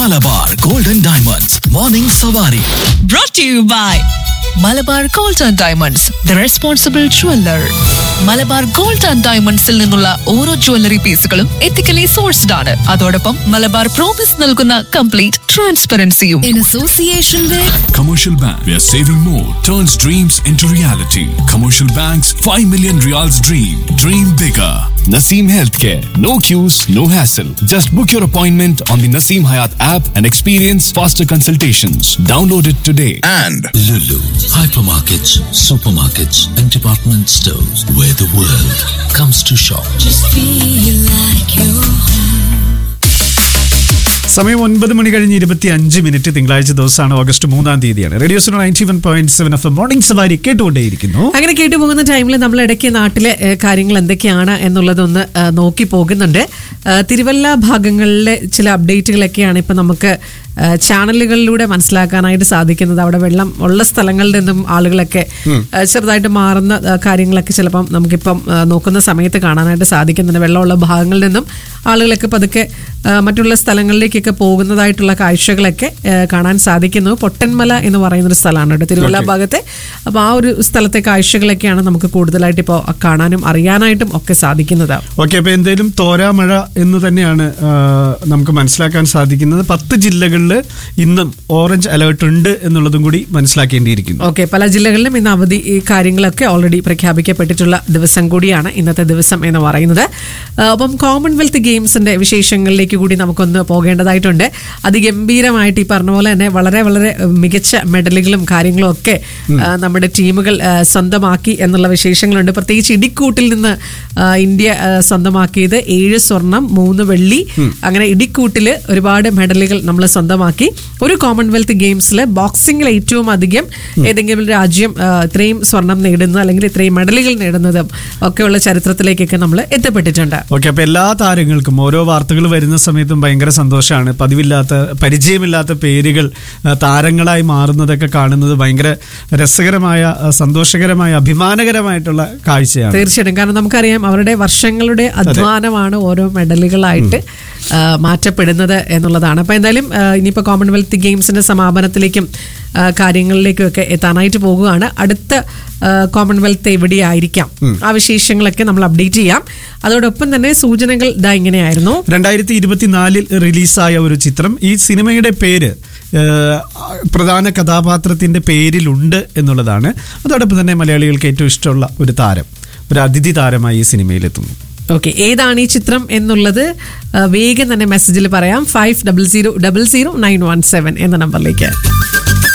Malabar golden diamonds morning Savari brought to you by Malabar gold and diamonds the responsible jeweller Malabar gold and ഡയമണ്ട്സിൽ നിന്നുള്ള ഓരോ jewellery പീസുകളും ethically sourced ആണ് അതോടൊപ്പം മലബാർ പ്രോമിസ് നൽകുന്ന കംപ്ലീറ്റ് ട്രാൻസ്പെറൻസിയും in association with Commercial Bank, where saving more turns dreams into reality. Commercial Bank's 5 million reals dream. Dream bigger. Naseem Healthcare. No queues, no hassle. Just book your appointment on the Naseem Hayat app and experience faster consultations. Download it today. and Lulu, hypermarkets, supermarkets, and department stores where the world comes to shop. സമയം ഒൻപത് മണി കഴിഞ്ഞ് ഇരുപത്തി അഞ്ച് minute തിങ്കളാഴ്ച ദിവസമാണ് August മൂന്നാം തീയതിയാണ് radio so ninety one point seven F morning Savari കേട്ടുകൊണ്ടേയിരിക്കുന്നു അങ്ങനെ കേട്ടു പോകുന്ന ടൈമിൽ നമ്മൾ ഇടയ്ക്ക് നാട്ടിലെ ഏ, കാര്യങ്ങൾ എന്തൊക്കെയാണ് എന്നുള്ളതൊന്ന് ഏ, നോക്കി പോകുന്നുണ്ട് ഏ, തിരുവല്ല ഭാഗങ്ങളിലെ ചില അപ്ഡേറ്റുകളൊക്കെയാണ് ഇപ്പൊ നമുക്ക് ഏ, ചാനലുകളിലൂടെ മനസ്സിലാക്കാനായിട്ട് സാധിക്കുന്നത് അവിടെ വെള്ളം ഉള്ള സ്ഥലങ്ങളിൽ നിന്നും ആളുകളൊക്കെ ഏ, ചെറുതായിട്ട് മാറുന്ന ഏ, കാര്യങ്ങളൊക്കെ ചിലപ്പം നമുക്കിപ്പം ഏ, നോക്കുന്ന സമയത്ത് കാണാനായിട്ട് സാധിക്കുന്നുണ്ട് വെള്ളമുള്ള ഭാഗങ്ങളിൽ നിന്നും ആളുകളൊക്കെ പതുക്കെ ഏ, മറ്റുള്ള സ്ഥലങ്ങളിലേക്കൊക്കെ പോകുന്നതായിട്ടുള്ള കാഴ്ചകളൊക്കെ ഏ, കാണാൻ സാധിക്കുന്നു പൊട്ടൻമല എന്ന് പറയുന്ന ഒരു സ്ഥലമാണ് കേട്ടോ തിരുവല്ല ഭാഗത്തെ അപ്പോൾ ആ ഒരു സ്ഥലത്തെ കാഴ്ചകളൊക്കെയാണ് നമുക്ക് കൂടുതലായിട്ട് ഇപ്പോൾ കാണാനും അറിയാനായിട്ടും ഒക്കെ സാധിക്കുന്നത് ഓക്കെ അപ്പൊ എന്തായാലും തോരാമഴ എന്ന് തന്നെയാണ് ആ, നമുക്ക് മനസ്സിലാക്കാൻ സാധിക്കുന്നത് പത്ത് ജില്ലകളിൽ ഇന്നും ഓറഞ്ച് അലേർട്ട് ഉണ്ട് എന്നുള്ളതും കൂടി മനസ്സിലാക്കേണ്ടിയിരിക്കുന്നു ഓക്കെ പല ജില്ലകളിലും ഇന്ന് അവധി ഈ കാര്യങ്ങളൊക്കെ ഓൾറെഡി പ്രഖ്യാപിക്കപ്പെട്ടിട്ടുള്ള ദിവസം കൂടിയാണ് ഇന്നത്തെ ദിവസം എന്ന് പറയുന്നത് ആ, അപ്പം കോമൺവെൽത്ത് ഗെയിംസിന്റെ വിശേഷങ്ങളിലേക്ക് കൂടി നമുക്കൊന്ന് പോകേണ്ടതായിട്ടുണ്ട് അതിഗംഭീരമായിട്ട് ഈ പറഞ്ഞ പോലെ തന്നെ വളരെ വളരെ മികച്ച മെഡലുകളും കാര്യങ്ങളും ഒക്കെ ആ, നമ്മുടെ ടീമുകൾ ആ, സ്വന്തമാക്കി എന്നുള്ള വിശേഷങ്ങളുണ്ട് പ്രത്യേകിച്ച് ഇടിക്കൂട്ടിൽ നിന്ന് ആ, ഇന്ത്യ ആ, സ്വന്തമാക്കിയത് ഏഴ് സ്വർണം മൂന്ന് വെള്ളി അങ്ങനെ ഇടിക്കൂട്ടിൽ ഒരുപാട് മെഡലുകൾ നമ്മൾ സ്വന്തമാക്കി ഒരു കോമൺവെൽത്ത് ഗെയിംസിൽ ബോക്സിംഗിൽ ഏറ്റവും അധികം ഏതെങ്കിലും ഒരു രാജ്യം ആ, ഇത്രയും സ്വർണം നേടുന്നത് അല്ലെങ്കിൽ ഇത്രയും മെഡലുകൾ നേടുന്നതും ഒക്കെയുള്ള ചരിത്രത്തിലേക്കൊക്കെ നമ്മൾ എത്തപ്പെട്ടിട്ടുണ്ട് ഓക്കെ അപ്പൊ എല്ലാ താരങ്ങൾക്കും ഓരോ വാർത്തകൾ വരുന്ന സമയത്തും ഭയങ്കര സന്തോഷമാണ് പതിവില്ലാത്ത പരിചയമില്ലാത്ത പേരുകൾ ആ, താരങ്ങളായി മാറുന്നതൊക്കെ കാണുന്നത് ഭയങ്കര രസകരമായ ആ, സന്തോഷകരമായ അഭിമാനകരമായിട്ടുള്ള കാഴ്ചയാണ് തീർച്ചയായിട്ടും കാരണം നമുക്കറിയാം അവരുടെ വർഷങ്ങളുടെ അധ്വാനമാണ് ഓരോ മെഡലുകളായിട്ട് ആ, മാറ്റപ്പെടുന്നത് എന്നുള്ളതാണ് അപ്പൊ എന്തായാലും ആ, ഇനിയിപ്പോ കോമൺവെൽത്ത് ഗെയിംസിന്റെ സമാപനത്തിലേക്കും ആ, കാര്യങ്ങളിലേക്കും ഒക്കെ എത്താനായിട്ട് പോകുകയാണ് അടുത്ത ആ, കോമൺവെൽത്ത് എവിടെയായിരിക്കാം ആ വിശേഷങ്ങളൊക്കെ നമ്മൾ അപ്ഡേറ്റ് ചെയ്യാം അതോടൊപ്പം തന്നെ സൂചനകൾ ഇതാ ഇങ്ങനെയായിരുന്നു രണ്ടായിരത്തി ഇരുപത്തിനാലിൽ റിലീസായ ഒരു ചിത്രം ഈ സിനിമയുടെ പേര് ഏഹ്, പ്രധാന കഥാപാത്രത്തിന്റെ പേരിലുണ്ട് എന്നുള്ളതാണ് അതോടൊപ്പം തന്നെ മലയാളികൾക്ക് ഏറ്റവും ഇഷ്ടമുള്ള ഒരു താരം ഒരു അതിഥി താരമായി ഈ സിനിമയിലെത്തുന്നു ഓക്കെ ഏതാണ് ഈ ചിത്രം എന്നുള്ളത് ആ, വേഗം തന്നെ മെസ്സേജിൽ പറയാം five double zero double zero nine one seven എന്ന നമ്പറിലേക്ക്